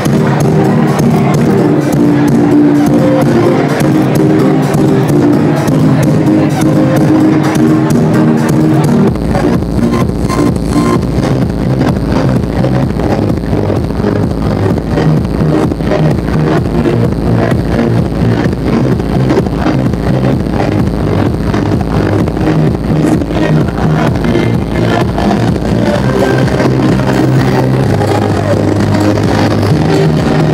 Thank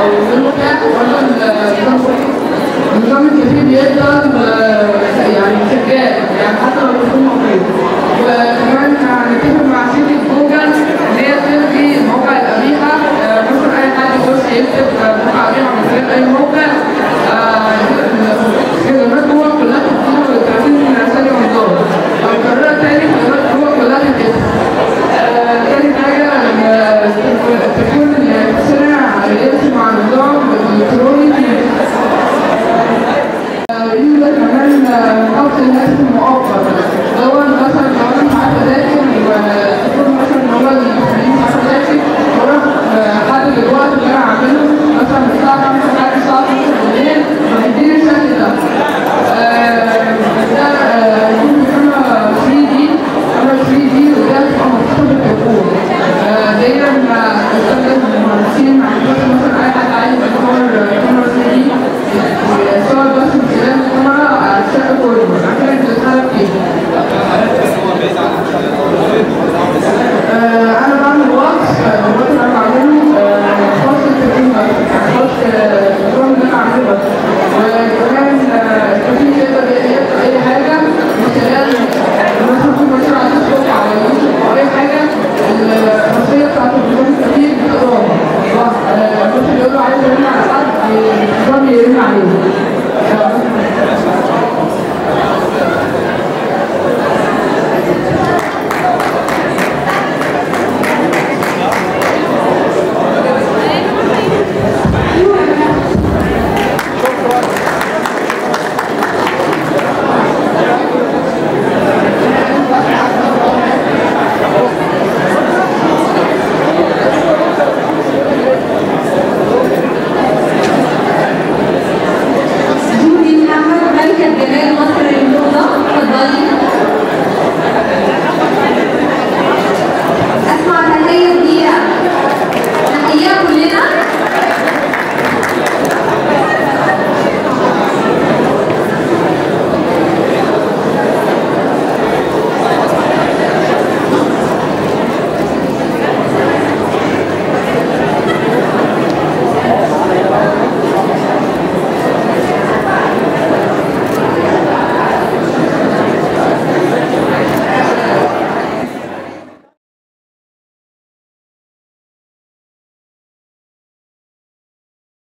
او المتاح ولا النظام النظام الكتير بيقدر آه، يعني سجاد يعني حتى لو بيكون موجود وكمان هنتفق مع شركة جوجل ان هي تلغي المواقع القبيحة آه، ممكن اي حد يخش يكتب آه، موقع قبيحة من غير اي موقع آه، الخدمات جوه كلها بتديله 30 ثانية ونظام لو قررت تاني الخدمات جوه كلها هتقفل آه، تاني حاجة آه، تكون السرعة يمشي مع النظام الإلكتروني يوجد كمان خط الهاتف المؤقت دور مثلا لو انا مش عارفه اذاكر وتكون مثلا ان هو اللي مخليني مش عارفه اذاكر واروح احدد الوقت اللي انا هعمله مثلا من الساعه 5 لحد الساعه 12 بالليل فهيديني الشكل ده آه، ده آه، يكون بكاميرا 3 دي كاميرا 3 دي وده بتبقى مرتبطه بالتليفون آه، دايما بستخدم المهندسين مع مثلا اي حد عايز يصور كاميرا 3 دي يصور بس من خلال الكاميرا على الشقه كله عشان يتدخل فيه آه، انا بعمل واتس الواتس اللي انا بعمله آه، خاص بالتدريب بس يعني خاص البروجرام اللي انا بعمله بس وكمان آه، التدريب يقدر يقدر اي حاجه من خلال مثلا في مشروع على الفيسبوك على اليوتيوب او اي حاجه الخاصيه بتاعت البروجرام التدريب بتقراها خلاص آه، ممكن يقول له عايز يرن على حد النظام يرن عليه